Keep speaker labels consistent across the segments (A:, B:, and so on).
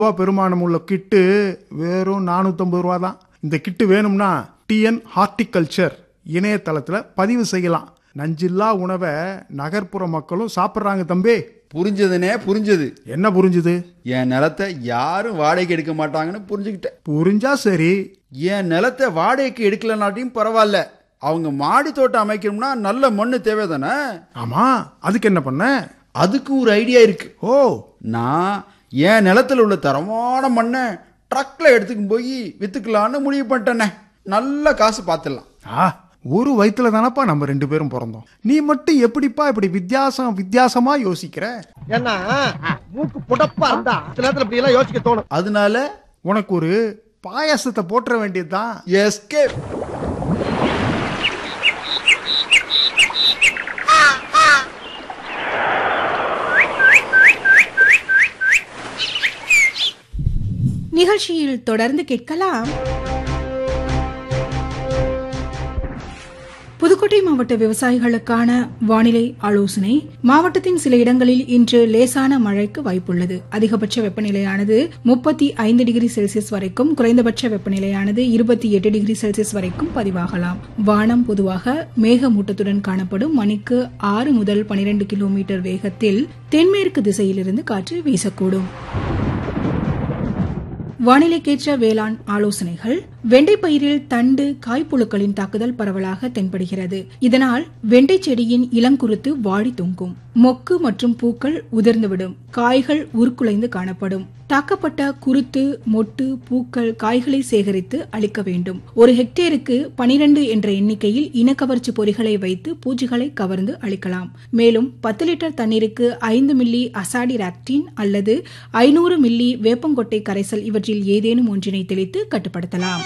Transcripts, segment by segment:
A: ரூபா பெருமானம் உள்ள கிட்டு வெறும் நானூற்றம்பது ரூபா தான் இந்த கிட்டு வேணும்னா டிஎன் ஹார்டிகல்ச்சர் இணையதளத்தில் பதிவு செய்யலாம் நஞ்சில்லா உணவை நகர்ப்புற மக்களும் சாப்பிட்றாங்க தம்பி
B: புரிஞ்சதுனே புரிஞ்சது
A: என்ன புரிஞ்சுது
B: என் நிலத்தை யாரும் வாடகைக்கு எடுக்க மாட்டாங்கன்னு புரிஞ்சுக்கிட்டேன்
A: புரிஞ்சா சரி
B: என் நிலத்தை வாடகைக்கு எடுக்கலனாட்டியும் பரவாயில்ல அவங்க மாடி தோட்டம் அமைக்கணும்னா நல்ல மண்ணு தேவை தானே
A: ஆமா அதுக்கு என்ன பண்ண
B: அதுக்கு ஒரு ஐடியா இருக்கு
A: ஓ
B: நான் என் நிலத்துல உள்ள தரமான மண்ணை ட்ரக்ல எடுத்துக்கும் போய் வித்துக்கலான்னு முடிவு பண்ணிட்டேனே நல்ல காசு பார்த்துடலாம்
A: ஆ ஒரு வயித்துல தானப்பா நம்ம ரெண்டு பேரும் பிறந்தோம் நீ மட்டும் எப்படிப்பா இப்படி வித்தியாசம் வித்தியாசமா யோசிக்கிற
C: ஏன்னா மூக்கு புடப்பா இருந்தா சில நேரத்துல இப்படி எல்லாம் யோசிக்க தோணும்
B: அதனால
A: உனக்கு ஒரு பாயாசத்தை போட்டுற வேண்டியதுதான்
B: எஸ்கேப்
D: நிகழ்ச்சியில் தொடர்ந்து கேட்கலாம் புதுக்கோட்டை மாவட்ட விவசாயிகளுக்கான வானிலை ஆலோசனை மாவட்டத்தின் சில இடங்களில் இன்று லேசான மழைக்கு வாய்ப்புள்ளது அதிகபட்ச வெப்பநிலையானது முப்பத்தி ஐந்து டிகிரி செல்சியஸ் வரைக்கும் குறைந்தபட்ச வெப்பநிலையானது இருபத்தி எட்டு டிகிரி செல்சியஸ் வரைக்கும் பதிவாகலாம் வானம் பொதுவாக மேகமூட்டத்துடன் காணப்படும் மணிக்கு ஆறு முதல் பனிரெண்டு கிலோமீட்டர் வேகத்தில் தென்மேற்கு திசையிலிருந்து காற்று வீசக்கூடும் வானிலைக்கேற்ற வேளாண் ஆலோசனைகள் வெண்டை பயிரில் தண்டு காய்ப்புழுக்களின் தாக்குதல் பரவலாக தென்படுகிறது இதனால் வெண்டை செடியின் இளங்குருத்து வாடி தொங்கும் மொக்கு மற்றும் பூக்கள் உதிர்ந்துவிடும் காய்கள் உருக்குலைந்து காணப்படும் தாக்கப்பட்ட குருத்து மொட்டு பூக்கள் காய்களை சேகரித்து அளிக்க வேண்டும் ஒரு ஹெக்டேருக்கு பனிரெண்டு என்ற எண்ணிக்கையில் இனக்கவர்ச்சி பொறிகளை வைத்து பூச்சிகளை கவர்ந்து அளிக்கலாம் மேலும் பத்து லிட்டர் தண்ணீருக்கு ஐந்து மில்லி அசாடிராக்டின் அல்லது ஐநூறு மில்லி வேப்பங்கொட்டை கரைசல் இவற்றில் ஏதேனும் ஒன்றினை தெளித்து கட்டுப்படுத்தலாம்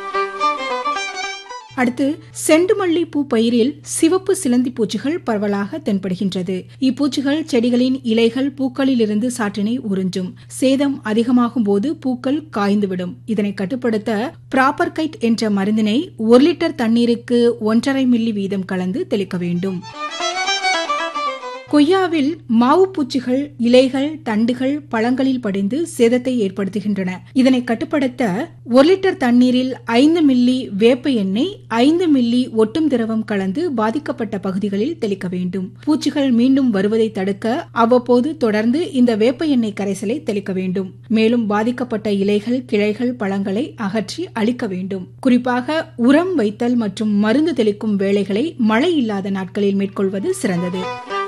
D: அடுத்து செண்டுமல்லி பூ பயிரில் சிவப்பு சிலந்தி பூச்சிகள் பரவலாக தென்படுகின்றது இப்பூச்சிகள் செடிகளின் இலைகள் பூக்களிலிருந்து சாற்றினை உறிஞ்சும் சேதம் அதிகமாகும் போது பூக்கள் காய்ந்துவிடும் இதனை கட்டுப்படுத்த ப்ராப்பர் கைட் என்ற மருந்தினை ஒரு லிட்டர் தண்ணீருக்கு ஒன்றரை மில்லி வீதம் கலந்து தெளிக்க வேண்டும் கொய்யாவில் மாவு பூச்சிகள் இலைகள் தண்டுகள் பழங்களில் படிந்து சேதத்தை ஏற்படுத்துகின்றன இதனை கட்டுப்படுத்த ஒரு லிட்டர் தண்ணீரில் ஐந்து மில்லி வேப்ப எண்ணெய் ஐந்து மில்லி ஒட்டும் திரவம் கலந்து பாதிக்கப்பட்ட பகுதிகளில் தெளிக்க வேண்டும் பூச்சிகள் மீண்டும் வருவதை தடுக்க அவ்வப்போது தொடர்ந்து இந்த வேப்ப எண்ணெய் கரைசலை தெளிக்க வேண்டும் மேலும் பாதிக்கப்பட்ட இலைகள் கிளைகள் பழங்களை அகற்றி அழிக்க வேண்டும் குறிப்பாக உரம் வைத்தல் மற்றும் மருந்து தெளிக்கும் வேலைகளை மழை இல்லாத நாட்களில் மேற்கொள்வது சிறந்தது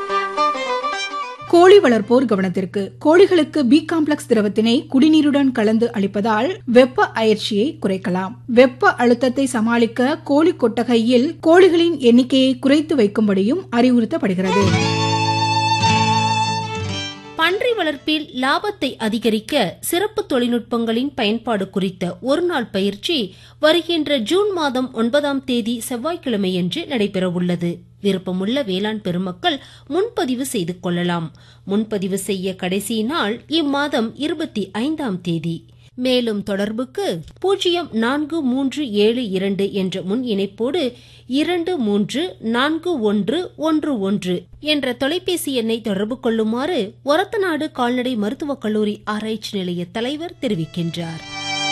D: கோழி வளர்ப்போர் கவனத்திற்கு கோழிகளுக்கு பி காம்ப்ளெக்ஸ் திரவத்தினை குடிநீருடன் கலந்து அளிப்பதால் வெப்ப அயற்சியை குறைக்கலாம் வெப்ப அழுத்தத்தை சமாளிக்க கோழி கொட்டகையில் கோழிகளின் எண்ணிக்கையை குறைத்து வைக்கும்படியும் அறிவுறுத்தப்படுகிறது
E: பன்றி வளர்ப்பில் லாபத்தை அதிகரிக்க சிறப்பு தொழில்நுட்பங்களின் பயன்பாடு குறித்த ஒருநாள் பயிற்சி வருகின்ற ஜூன் மாதம் ஒன்பதாம் தேதி செவ்வாய்க்கிழமையன்று நடைபெறவுள்ளது விருப்பமுள்ள வேளாண் பெருமக்கள் முன்பதிவு செய்து கொள்ளலாம் முன்பதிவு செய்ய கடைசி நாள் இம்மாதம் இருபத்தி ஐந்தாம் தேதி மேலும் தொடர்புக்கு பூஜ்ஜியம் நான்கு மூன்று ஏழு இரண்டு என்ற முன் இணைப்போடு இரண்டு மூன்று நான்கு ஒன்று ஒன்று ஒன்று என்ற தொலைபேசி எண்ணை தொடர்பு கொள்ளுமாறு ஒரத்தநாடு கால்நடை மருத்துவக் கல்லூரி ஆராய்ச்சி நிலைய தலைவர் தெரிவிக்கின்றார்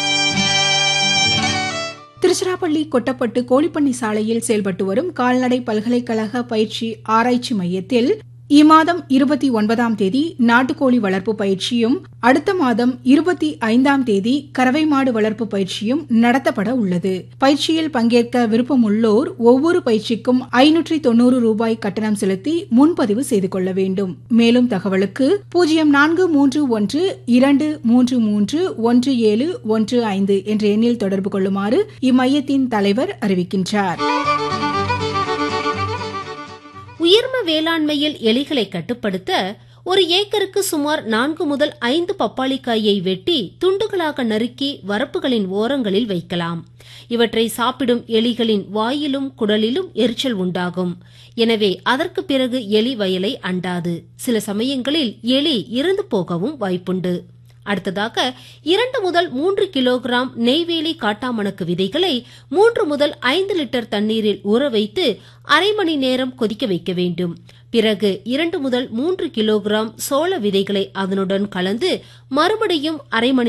D: திருச்சிராப்பள்ளி கொட்டப்பட்டு கோழிப்பண்ணி சாலையில் செயல்பட்டு வரும் கால்நடை பல்கலைக்கழக பயிற்சி ஆராய்ச்சி மையத்தில் இம்மாதம் இருபத்தி ஒன்பதாம் தேதி நாட்டுக்கோழி வளர்ப்பு பயிற்சியும் அடுத்த மாதம் இருபத்தி ஐந்தாம் தேதி கறவை மாடு வளர்ப்பு பயிற்சியும் நடத்தப்பட உள்ளது பயிற்சியில் பங்கேற்க விருப்பமுள்ளோர் ஒவ்வொரு பயிற்சிக்கும் ஐநூற்றி தொன்னூறு ரூபாய் கட்டணம் செலுத்தி முன்பதிவு செய்து கொள்ள வேண்டும் மேலும் தகவலுக்கு பூஜ்ஜியம் நான்கு மூன்று ஒன்று இரண்டு மூன்று மூன்று ஒன்று ஏழு ஒன்று ஐந்து என்ற எண்ணில் தொடர்பு கொள்ளுமாறு இம்மையத்தின் தலைவர் அறிவிக்கின்றார்
E: உயர்ம வேளாண்மையில் எலிகளை கட்டுப்படுத்த ஒரு ஏக்கருக்கு சுமார் நான்கு முதல் ஐந்து பப்பாளிக்காயை வெட்டி துண்டுகளாக நறுக்கி வரப்புகளின் ஓரங்களில் வைக்கலாம் இவற்றை சாப்பிடும் எலிகளின் வாயிலும் குடலிலும் எரிச்சல் உண்டாகும் எனவே அதற்கு பிறகு எலி வயலை அண்டாது சில சமயங்களில் எலி இறந்து போகவும் வாய்ப்புண்டு அடுத்ததாக இரண்டு முதல் மூன்று கிலோகிராம் நெய்வேலி காட்டாமணக்கு விதைகளை மூன்று முதல் ஐந்து லிட்டர் தண்ணீரில் ஊற வைத்து அரை மணி நேரம் கொதிக்க வைக்க வேண்டும் பிறகு இரண்டு முதல் மூன்று கிலோகிராம் சோள விதைகளை அதனுடன் கலந்து மறுபடியும் அரை மணி